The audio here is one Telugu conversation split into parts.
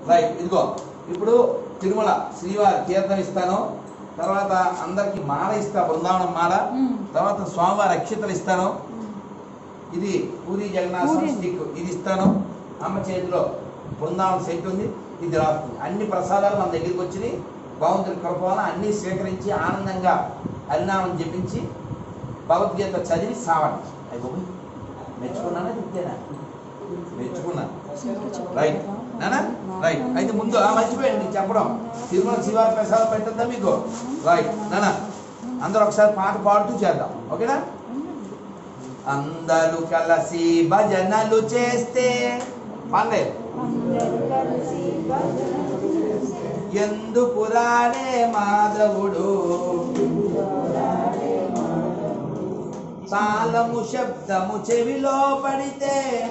రైట్ ఇదిగో ఇప్పుడు తిరుమల శ్రీవారి తీర్థం ఇస్తాను తర్వాత అందరికి మాల ఇస్తా బృందావనం మాల మ్మ్. తర్వాత స్వామివారి అక్షతలు ఇస్తాను ఇది పూరి జగన్నాథం పూరి. స్టిక్ ఇది ఇస్తాను అమ్మ చేతిలో బృందావనం సెట్ ఉంది ఇది రాస్తుంది అన్ని ప్రసాదాలు మన దగ్గరికి వచ్చినాయి భగవంతుడి కృపవన అన్ని స్వీకరించి ఆనందంగా హరినామం జపించి భగవద్గీత చదివి సావండి అయిపోయి మెచ్చుకున్నానా చెప్తేనా మెచ్చుకున్నాను రైట్ నానా రైట్ అయితే ముందు ఆ మర్చిపోయండి మీకు చెప్పడం తిరుమల శివారి ప్రసాదం పెట్టద్దా మీకు రైట్ నానా అందరూ ఒకసారి పాట పాడుతూ చేద్దాం ఓకేనా అందరూ కలిసి భజనలు చేస్తే పర్లే అందరూ కలిసి భజనలు చేస్తే ఎందుకు రాడే మాధవుడు తాళము శబ్దము చెవిలో పడితే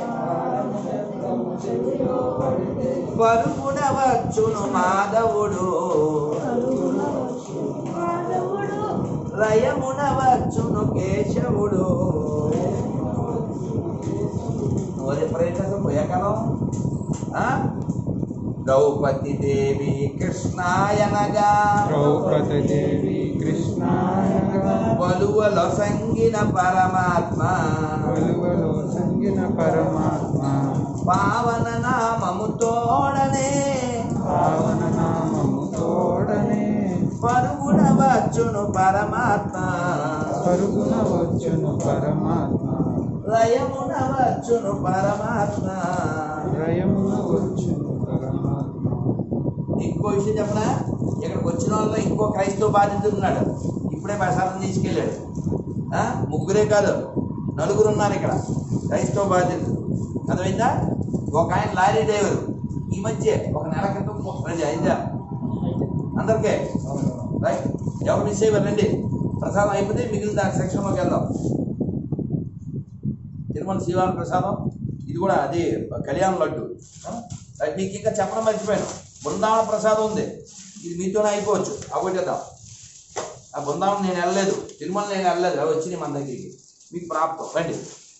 పరుగున వచ్చును మాధవుడు మాధవుడు రయమున వచ్చును కేశవుడు నోరి ప్రయత్నం పోయాకనం ద్రౌపది దేవి కృష్ణాయనగా ద్రౌపదేవి కృష్ణాయనగా వలువల సంగిన పరమాత్మ కొలువలో సంగిన పరమాత్మ పావన నామము తోడనే పావన నామము తోడనే పరుగున వచ్చును పరమాత్మ పరుగున వచ్చును పరమాత్మ లయమున వచ్చును పరమాత్మ రయమున వచ్చును పరమాత్మ ఇంకో విషయం చెప్పనా ఇక్కడికి వచ్చిన వాళ్ళలో ఇంకో క్రైస్తవ బాధితుడు ఉన్నాడు ఇప్పుడే ప్రసాదం తీసుకెళ్ళాడు ఆ? ముగ్గురే కాదు నలుగురు ఉన్నారు ఇక్కడ క్రైస్తవ బాధితులు అర్థమైందా ఒక ఆయన లారీ డ్రైవర్ ఈ మధ్య ఒక నెల క్రితం రండి అయిందా అందరికీ రైట్ ఎవరు మిస్ అయ్యారు రండి ప్రసాదం అయిపోతే మిగిలిన దాని సెక్షన్లోకి వెళ్దాం తిరుమల శివాల ప్రసాదం ఇది కూడా అదే కళ్యాణ లడ్డు ఆ? రైట్, మీకు ఇంకా చెప్పడం మర్చిపోయాను బృందావన ప్రసాదం ఉంది ఇది మీతోనే అయిపోవచ్చు అవగొట్టేద్దాం ఆ బృందావనం నేను వెళ్ళలేదు తిరుమల నేను వెళ్ళలేదు అవి వచ్చినాయి మన దగ్గరికి మీకు ప్రాప్తం రండి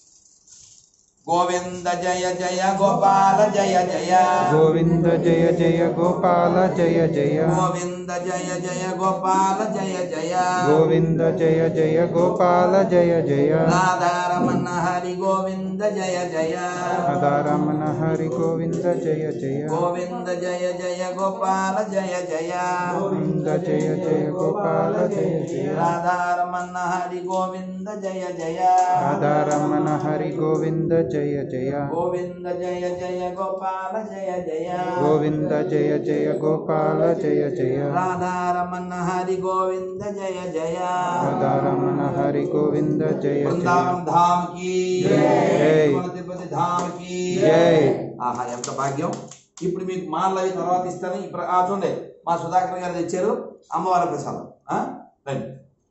గోవింద జయ జయ గోపాల జయ జయ గోవింద జయ జయ గోపాల జయ జయ గోవింద జయ జయ గోపాల జయ జయ గోవింద జయ జయ గోపాల జయ జయ రాధారమణ హరి గోవింద జయ జయ రాధారమణ హరి గోవింద జయ జయ గోవింద జయ జయ గోపాల జయ జయ గోవింద జయ జయ గోపాల జయ జయ రాధారమణ హరి గోవింద జయ జయ రాధారమణ హరి గోవింద జయ జయ గోవింద జయ జయ గోపాల జయ జయ గోవింద జయ జయ గోపాల జయ జయ రాధారమణ హరి గోవింద జయ జయ రాధారమణ హరి గోవింద జయ జయ బృందావన్ ధామ్ కి జై. తిరుమల తిరుపతి ధామ్ కి జై. ఆహా ఎంత భాగ్యం ఇప్పుడు మీకు మాలలు అవి తర్వాత ఇస్తాను ఇప్పుడు ఆ చూడండి మా సుధాకర్ గారు తెచ్చారు అమ్మవారి ప్రసాదం ఆ? రండి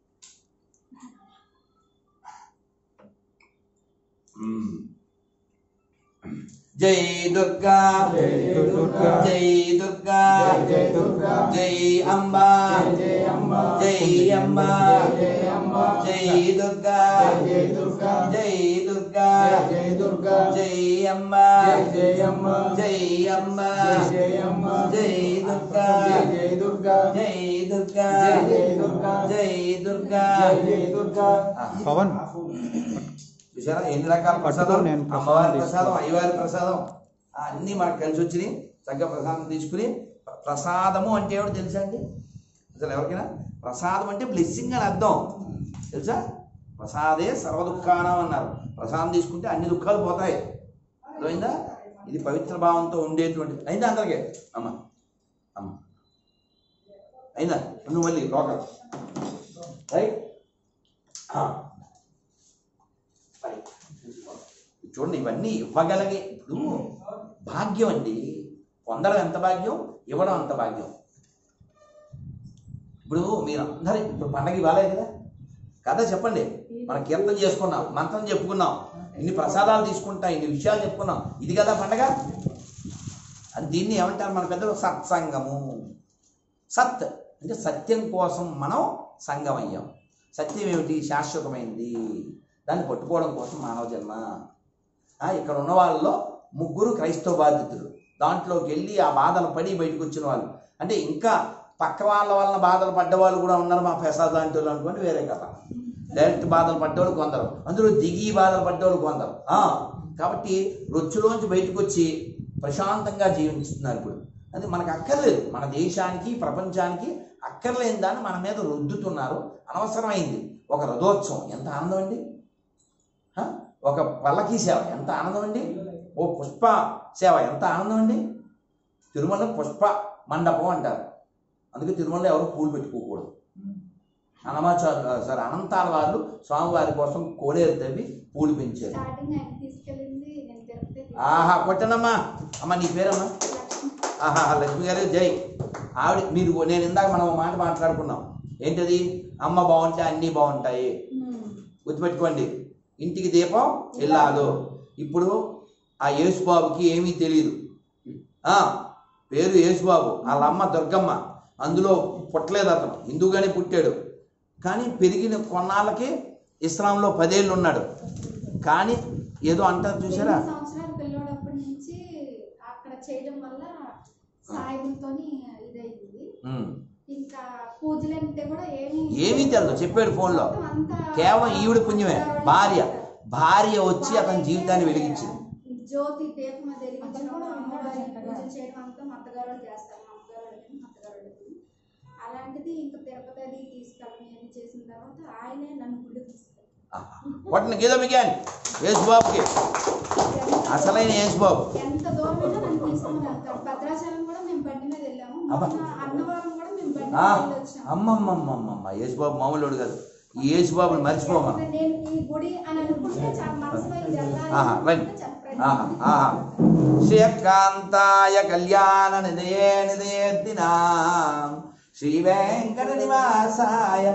మ్మ్. జై దుర్గా జై దుర్గా. జై దుర్గా జై దుర్గా. జై అంబా జై అంబా. జై అంబా జై అంబా. జై దుర్గా జై దుర్గా. జై దుర్గా జై దుర్గా. జై అంబా జై అంబా. జై అంబా జై అంబా. జై దుర్గా జై దుర్గా. జై దుర్గా జై దుర్గా. జై దుర్గా జై దుర్గా పవన్ చూసారా ఎన్ని రకాల ప్రసాదం పట్టుకో, నేను ప్రసాదం అమ్మవారి తీసుకో. ప్రసాదం అయ్యవారి ప్రసాదం ఆ, అన్నీ మనకు కలిసి వచ్చినాయి చక్కగా ప్రసాదం తీసుకుని ప్ర- ప్రసాదము అంటే ఏమిటో తెలుసా అండి అసలు ఎవరికైనా ప్రసాదం అంటే బ్లెస్సింగ్ అని అర్థం తెలుసా ప్రసాదే సర్వ దుఃఖానం అన్నారు ప్రసాదం తీసుకుంటే అన్ని దుఃఖాలు పోతాయి అర్థమైందా ఇది పవిత్ర భావంతో ఉండేటువంటి అయిందా అందరికీ అమ్మ అమ్మ అయిందా నువ్వు మళ్ళీ లోకల్ రైట్ రైట్. చూడండి ఇవన్నీ ఇవ్వగలిగే ఇప్పుడు భాగ్యం అండి పొందడం ఎంత భాగ్యం ఇవ్వడం అంత భాగ్యం ఇప్పుడు మీరు అందరూ ఇప్పుడు పండగ ఇవ్వాలే కదా కదా చెప్పండి మన కీర్తన చేసుకున్నాం మంత్రం చెప్పుకున్నాం ఇన్ని ప్రసాదాలు తీసుకుంటాం ఇన్ని విషయాలు చెప్పుకున్నాం ఇది కదా పండగ అని దీన్ని ఏమంటారు మన పెద్దలు సత్సంగము సత్ అంటే సత్యం కోసం మనం సంఘం అయ్యాం సత్యం ఏమిటి శాశ్వతమైంది దాన్ని పట్టుకోవడం కోసం మానవ జన్మ ఆ, ఇక్కడ ఉన్న వాళ్ళలో ముగ్గురు క్రైస్తవ బాధితులు దాంట్లోకి వెళ్ళి ఆ బాధలు పడి బయటకు వచ్చిన వాళ్ళు అంటే ఇంకా పక్క వాళ్ళ వలన బాధలు పడ్డ వాళ్ళు కూడా ఉన్నారు మా ప్రసాద్ లాంటి వాళ్ళు అనుకోండి వేరే కథ డైరెక్ట్ బాధలు పడ్డవాళ్ళు కొందరు అందులో దిగి బాధలు పడ్డవాళ్ళు కొందరు ఆ, కాబట్టి రొచ్చులోంచి బయటకు వచ్చి ప్రశాంతంగా జీవిస్తున్నారు ఇప్పుడు అది మనకు అక్కర్లేదు మన దేశానికి ప్రపంచానికి అక్కర్లేని దాన్ని మన మీద రుద్దుతున్నారు అనవసరమైంది ఒక రథోత్సవం ఎంత ఆనందం అండి హ? ఒక పల్లకీ సేవ ఎంత ఆనందం అండి ఓ పుష్ప సేవ ఎంత ఆనందం అండి తిరుమల పుష్ప మండపం అంటారు అందుకే తిరుమలలో ఎవరు పూలు పెట్టుకోకూడదు హనుమాచారు సార్ అనంతాల వారు స్వామివారి కోసం కోడేరు తవ్వి పూలు పెంచారు స్టార్టింగ్ ఆయన తీసుకెళ్ళింది నేను తిరుపతి ఆహా కొట్టనమ్మా అమ్మ నీ పేరమ్మా ఆహా లక్ష్మి గారు జై ఆవిడ మీరు నేను ఇందాక మనం ఒక మాట మాట్లాడుకున్నాం ఏంటది అమ్మ బాగుంటే అన్నీ బాగుంటాయి గుర్తుపెట్టుకోండి ఇంటికి దీపం ఇల్లాలు ఇప్పుడు ఆ యేసుబాబుకి ఏమీ తెలియదు ఆ, పేరు యేసుబాబు వాళ్ళ అమ్మ దుర్గమ్మ అందులో పుట్టలేదు అతను హిందూగానే పుట్టాడు కానీ పెరిగిన కొన్నాళ్ళకి ఇస్లాంలో పదేళ్ళు ఉన్నాడు కానీ ఏదో అంటారు చూసారా ఎనిమిది సంవత్సరాల పిల్లోడప్పటి నుంచి అక్కడ చేయడం వల్ల సాయిబులతోని ఇదైంది ఉమ్. ఇంకా పూజలు అంటే కూడా ఏమి ఏమీ తెలియదు చెప్పాడు ఫోన్లో మొత్తం అంతా కేవలం ఈవిడ పుణ్యమే భార్య భార్య వచ్చి అతని జీవితాన్ని వెలిగించింది జ్యోతి దీపం అది వెలిగించడం అమ్మవారి పూజ చేయడం అంతా మా అత్తగారు వాళ్ళు చేస్తారు మా అమ్మగారు వాళ్ళకి మా అత్తగారు వాళ్ళకి అలాంటిది ఇంకా తిరుపతి అది తీసుకెళ్ళడం ఇవన్నీ చేసిన తర్వాత ఆయనే నన్ను గుడి తీసుకెళ్ళారు వాటిని గీత మిగాన్ యేసుబాబుకి అసలైన యేసుబాబు ఎంత దూరమైనా నన్ను తీసుకుని వెళ్తారు భద్రాచలం కూడా మేము బండి మీద వెళ్ళాము అబ్బా. మొన్న అన్నవరం కూడా మేము బండి ఆ, మీద వెళ్ళి వచ్చాము అమ్మమ్మమ్మమ్మమ్మ యేసుబాబు మామూలుడు కాదు ఈ యేసుబాబుని మర్చిపోమా నేను ఈ గుడి అని అనుకుంటే చాలా మనసులో ఇది వెళ్ళాలి ఆహా, రండి. అనుకుంటే చెప్పండి. ఆహా, ఆహా. శ్రీకాంతాయ కళ్యాణ నిదయే నిదయేద్దినా శ్రీ వెంకట నివాసాయ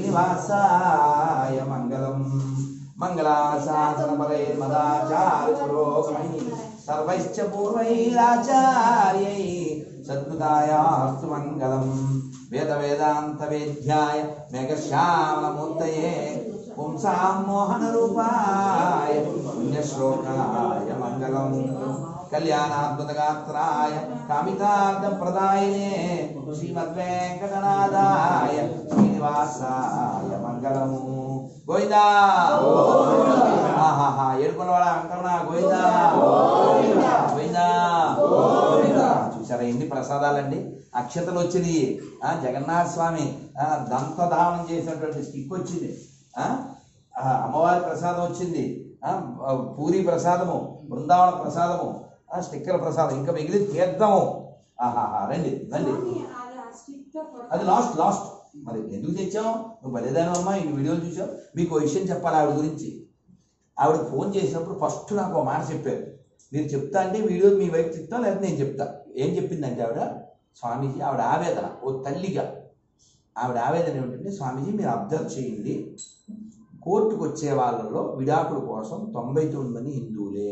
శ్రీనివాసాయ మంగళం మంగళాశాసన పరే మదాచార్య పురోగమై సర్వైశ్చ పూర్వైరాచార్యై సద్గుతాయాస్తు మంగళం వేద వేదాంత వేద్యాయ మేఘశ్యామలమూర్తయే పుంసాం మోహన రూపాయ పుణ్యశ్లోకాయ మంగళం కళ్యాణాద్భుతగాత్రాయ కామితార్థ ప్రదాయనే శ్రీమద్వేంకటనాథాయ శ్రీనివాసాయ మంగళము గోవిందా ఆహాహా ఏడుకొండవాడ వెంకటరమణ గోవిందా గోవిందా గోవిందా చూసారా ఎన్ని ప్రసాదాలండి అక్షతలు వచ్చినాయి ఆ జగన్నాథ స్వామి ఆ, దంతధావనం చేసినటువంటి స్టిక్ వచ్చింది ఆ, ఆ, అమ్మవారి ప్రసాదం వచ్చింది ఆ, ఆ, పూరి ప్రసాదము బృందావన ప్రసాదము ఆ, స్టిక్కర్ ప్రసాదం ఇంకా మిగిలి తీర్థము ఆహాహా రండి రండి స్వామి, అది ఆ stick తో కొడతారు. అది లాస్ట్ లాస్ట్ మరి ఎందుకు తెచ్చావు నువ్వు బలేదానమ్మా ఈ వీడియోలు చూసావు మీకు ఓ విషయం చెప్పాలి ఆవిడ గురించి ఆవిడ ఫోన్ చేసినప్పుడు ఫస్ట్ నాకు ఒక మాట చెప్పారు మీరు చెప్తా అంటే వీడియో మీ వైపు చెప్తా లేకపోతే నేను చెప్తా ఏం చెప్పిందంటే ఆవిడ స్వామీజీ ఆవిడ ఆవేదన ఓ తల్లిగా ఆవిడ ఆవేదన ఏమిటంటే స్వామీజీ మీరు అబ్జర్వ్ చేయండి కోర్టుకు వచ్చే వాళ్ళలో విడాకుల కోసం తొంభై తొమ్మిది మంది హిందువులే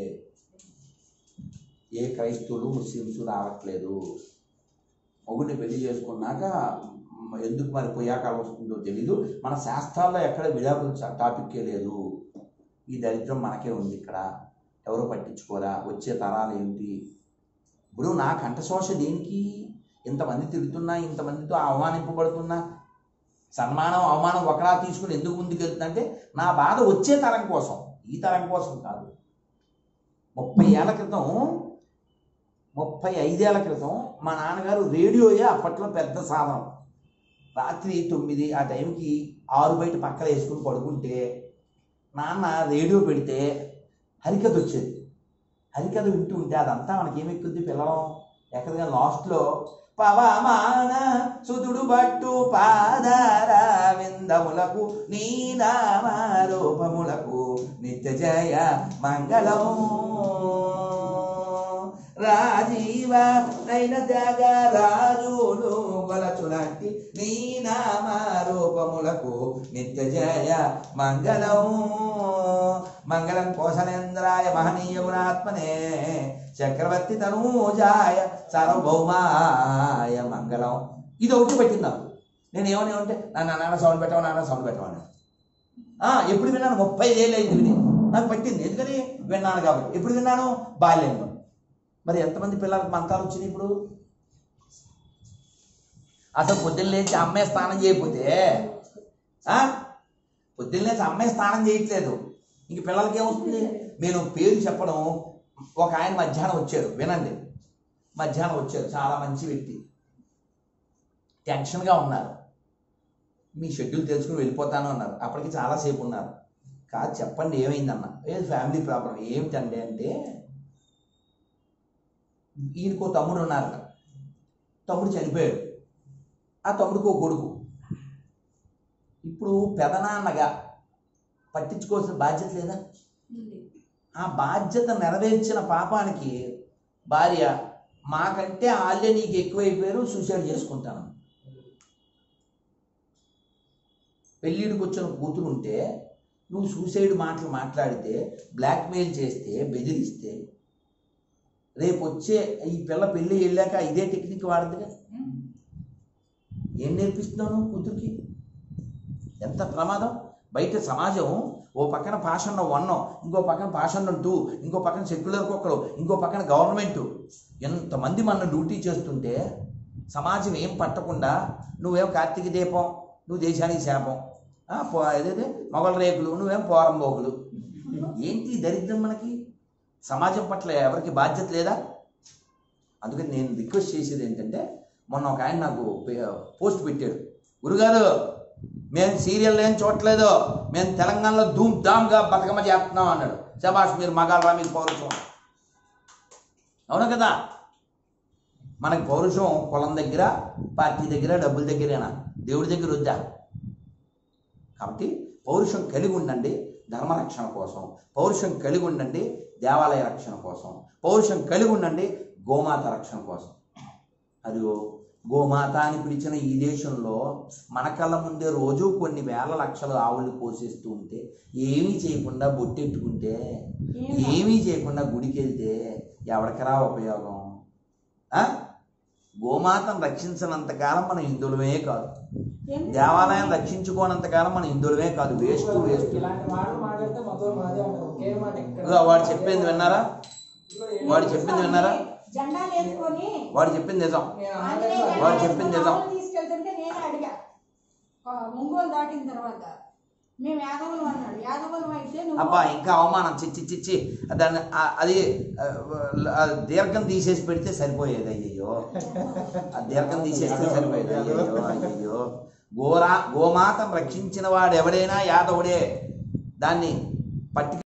ఏ క్రైస్తవులు ముస్లిమ్స్ రావట్లేదు మొగుడిని పెళ్లి చేసుకున్నాక మ- ఎందుకు మరి పోయాకాలం వస్తుందో తెలీదు మన శాస్త్రాల్లో ఎక్కడ విడాకుల చ- టాపిక్కే లేదు ఈ దరిద్రం మనకే ఉంది ఇక్కడ ఎవరు పట్టించుకోరా వచ్చే తరాలు ఏమిటి ఇప్పుడు నా కంఠశోష దేనికి ఇంతమంది తిరుగుతున్నా ఇంతమందితో అవమానింపబడుతున్నా సన్మానం అవమానం ఒకలా తీసుకుని ఎందుకు ముందుకు వెళ్తుందంటే నా బాధ వచ్చే తరం కోసం ఈ తరం కోసం కాదు ముప్పై ఏళ్ల క్రితం ముప్పై ఐదేళ్ల క్రితం మా నాన్నగారు రేడియోయే అప్పట్లో పెద్ద సాధనం రాత్రి తొమ్మిది ఆ టైంకి ఆరు బయట పక్కన వేసుకుని పడుకుంటే నాన్న రేడియో పెడితే హరికథ వచ్చేది హరికథ వింటూ ఉంటే అదంతా మనకి ఏమెక్కుద్ది పిల్లలం ఎక్కడగా లాస్ట్లో పవమాన సుతుడు బట్టు పాదార విందములకు నీ నామారూపములకు నిత్య జయ మంగళం రాజీవ నైన త్యాగ రాజులు గొలచునట్టి నీ నామారూపములకు నిత్య జయ మంగళం మంగళం కోసలేంద్రాయ మహనీయ గుణాత్మనే చక్రవర్తి తనూజాయ సార్వభౌమాయ మంగళం ఇది ఒకటి పెట్టింది నాకు నేను ఏమని ఉంటే నాన్న నాన్న సౌండ్ పెట్టావు నాన్న సౌండ్ పెట్టమని ఆ, ఎప్పుడు విన్నాను ముప్పై ఏళ్ళు అయింది విని నాకు పట్టింది ఎందుకని విన్నాను కాబట్టి ఎప్పుడు విన్నాను బాల్యంలో మరి ఎంతమంది పిల్లలకు మంతాలు వచ్చినాయి ఇప్పుడు అసలు పొద్దున్న లేచి అమ్మాయి స్నానం చేయకపోతే ఆ? పొద్దున్న లేచి అమ్మాయి స్నానం చేయట్లేదు ఇంక పిల్లలకి ఏమవుతుంది నేను పేరు చెప్పడం ఒక ఆయన మధ్యాహ్నం వచ్చారు వినండి మధ్యాహ్నం వచ్చారు చాలా మంచి వ్యక్తి టెన్షన్గా ఉన్నారు మీ షెడ్యూల్ తెలుసుకుని వెళ్ళిపోతాను అన్నారు అప్పటికి చాలాసేపు ఉన్నారు కాదు చెప్పండి ఏమైందన్న ఏది ఫ్యామిలీ ప్రాబ్లం ఏమిటండి అంటే ఈయనకో తమ్ముడు ఉన్నారు తమ్ముడు చనిపోయాడు ఆ తమ్ముడికి ఒక కొడుకు ఇప్పుడు పెదనాన్నగా పట్టించుకోవాల్సిన బాధ్యత లేదా ఆ బాధ్యత నెరవేర్చిన పాపానికి భార్య మాకంటే వాళ్ళే నీకు ఎక్కువైపోయారు సూసైడ్ చేసుకుంటాను పెళ్ళిడికి వచ్చిన కూతురు ఉంటే నువ్వు సూసైడ్ మాటలు మాట్లాడితే బ్లాక్మెయిల్ చేస్తే బెదిరిస్తే రేపు వచ్చే ఈ పిల్ల పెళ్ళి వెళ్ళాక ఇదే టెక్నిక్ వాడదుగా ఏం నేర్పిస్తున్నావు నువ్వు కూతురికి ఎంత ప్రమాదం బయట సమాజం ఓ పక్కన పాషన్న వన్ ఇంకో పక్కన పాషన్న టూ ఇంకో పక్కన సెక్యులర్ కుక్కలు ఇంకో పక్కన గవర్నమెంట్ ఎంతమంది మన డ్యూటీ చేస్తుంటే సమాజం ఏం పట్టకుండా నువ్వేం కార్తీక దీపం నువ్వు దేశానికి శాపం ఆ, పో- ఏదైతే మొగల రేకులు నువ్వేం పోరంబోకులు ఏంటి ఈ దరిద్రం మనకి సమాజం పట్ల ఎవరికి బాధ్యత లేదా అందుకని నేను రిక్వెస్ట్ చేసేది ఏంటంటే మొన్న ఒక ఆయన నాకు పే- పోస్ట్ పెట్టాడు గురుగారు మేము సీరియల్ ఏం చూడట్లేదు మేము తెలంగాణలో ధూమ్ ధామ్గా బతుకమ్మ చేస్తున్నాం అన్నాడు శబాష్ మీరు మగాళ్ళరా మీకు పౌరుషం అవును కదా మనకి పౌరుషం కులం దగ్గర పార్టీ దగ్గర డబ్బుల దగ్గరేనా దేవుడి దగ్గర వద్దా కాబట్టి పౌరుషం కలిగి ఉండండి ధర్మరక్షణ కోసం పౌరుషం కలిగి ఉండండి దేవాలయ రక్షణ కోసం పౌరుషం కలిగి ఉండండి గోమాత రక్షణ కోసం అదిగో గోమాత అని పిలిచిన ఈ దేశంలో మన కళ్ళ ముందే రోజు కొన్ని వేల లక్షల ఆవుల్ని పోషిస్తూ ఉంటే ఏమీ చేయకుండా బొట్టెట్టుకుంటే ఏమీ చేయకుండా గుడికి వెళ్తే ఎవరికరా ఉపయోగం ఆ? గోమాతను రక్షించినంత కాలం మనం హిందువులమే కాదు దేవాలయం రక్షించుకోనంత కాలం మనం హిందువులమే కాదు వేస్ట్ వేస్ట్ ఇలాంటి మాటలు మాట్లాడితే మొత్తం మాదే అంటారు ఒకే మాట ఎక్కడ ఇదిగో వాడు చెప్పింది విన్నారా వాడు చెప్పింది విన్నారా జెండాలు వేసుకొని వాడు చెప్పింది నిజం నేను ఆంజనేయ అనలేదు. వాడు జెండా చెప్పింది వేసుకొని నిజం. ఆవులు తీసుకెళ్తుంటే నేను అడిగా ఆ, ఒంగోలు దాటిన తర్వాత మేము యాదవులు అన్నాడు యాదవులు అయితే నువ్వు అబ్బా ఇంకా అవమానం చిచ్చి చిచ్చి దాన్ని ఆ- అది ఆ, ఆ, దీర్ఘం తీసేసి పెడితే సరిపోయేది అయ్యయ్యో ఆ దీర్ఘం తీసేస్తే సరిపోయేది అయ్యయ్యో అయ్యయ్యో గోరా గోమాతను రక్షించిన వాడు ఎవడైనా యాదవుడే దాన్ని పట్టి